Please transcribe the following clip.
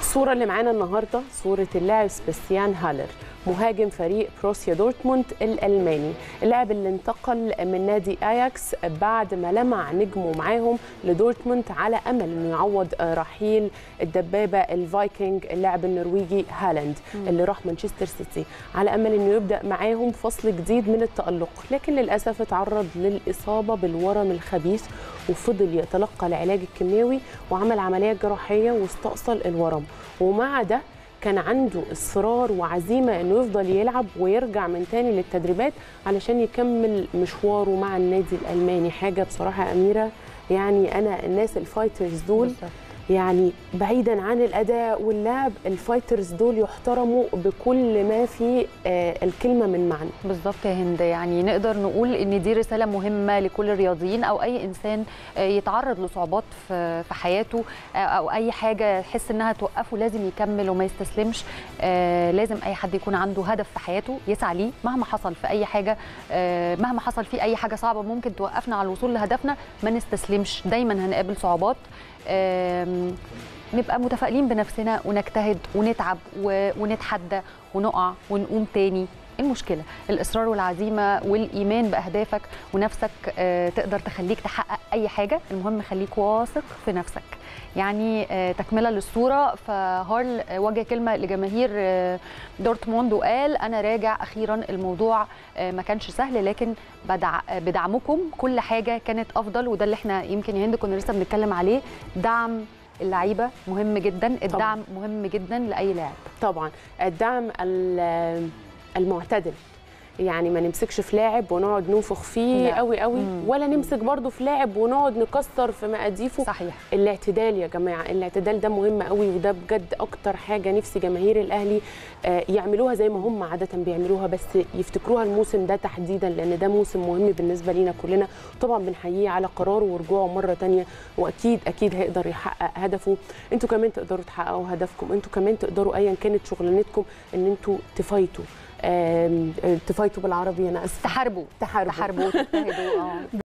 الصورة اللي معانا النهاردة صورة اللاعب سباستيان هالر مهاجم فريق بروسيا دورتموند الألماني اللاعب اللي انتقل من نادي أياكس بعد ما لمع نجمه معاهم لدورتموند على أمل أنه يعوض رحيل الدبابة الفايكنج اللاعب النرويجي هالاند اللي راح مانشستر سيتي على أمل أنه يبدأ معاهم فصل جديد من التألق لكن للأسف اتعرض للإصابة بالورم الخبيث وفضل يتلقى العلاج الكيماوي وعمل عملية جراحية واستأصل الورم ومع ده كان عنده اصرار وعزيمه انه يفضل يلعب ويرجع من تاني للتدريبات علشان يكمل مشواره مع النادي الالماني حاجه بصراحه اميره يعني انا الناس الفايترز دول بالظبط. يعني بعيدا عن الاداء واللعب الفايترز دول يحترموا بكل ما في آه، الكلمه من معنى بالظبط يا هند يعني نقدر نقول ان دي رساله مهمه لكل الرياضيين او اي انسان آه، يتعرض لصعوبات في في حياته آه، او اي حاجه يحس انها توقفه لازم يكمل وما يستسلمش آه، لازم اي حد يكون عنده هدف في حياته يسعى ليه مهما حصل في اي حاجه آه، مهما حصل في اي حاجه صعبه ممكن توقفنا على الوصول لهدفنا ما نستسلمش دايما هنقابل صعوبات آم، نبقى متفائلين بنفسنا ونجتهد ونتعب و- ونتحدى ونقع ونقوم تاني إيه المشكله الاصرار والعزيمه والايمان باهدافك ونفسك آه، تقدر تخليك تحقق اي حاجه المهم خليك واثق في نفسك يعني آه، تكمله للصوره فهارل آه، وجه كلمه لجماهير آه، دورتموند وقال انا راجع اخيرا الموضوع آه، ما كانش سهل لكن بدع بدعمكم كل حاجه كانت افضل وده اللي احنا يمكن يا هند كنا لسه بنتكلم عليه دعم اللعيبه مهم جدا الدعم مهم جدا لاي لاعب طبعا الدعم ال- المعتدل يعني ما نمسكش في لاعب ونقعد ننفخ فيه لا. قوي قوي مم. ولا نمسك برضه في لاعب ونقعد نكسر في مقاديفه صحيح الاعتدال يا جماعه الاعتدال ده مهم قوي وده بجد اكتر حاجه نفسي جماهير الاهلي آه، يعملوها زي ما هم عاده بيعملوها بس يفتكروها الموسم ده تحديدا لان ده موسم مهم بالنسبه لينا كلنا طبعا بنحييه على قراره ورجوعه مره تانية واكيد اكيد هيقدر يحقق هدفه انتوا كمان تقدروا تحققوا هدفكم انتوا كمان تقدروا ايا كانت شغلانتكم ان انتوا تفايتوا آم، آه، تفايتوا بالعربي انا اسفه تحاربوا تحاربوا تحاربوا وتجتهدوا اه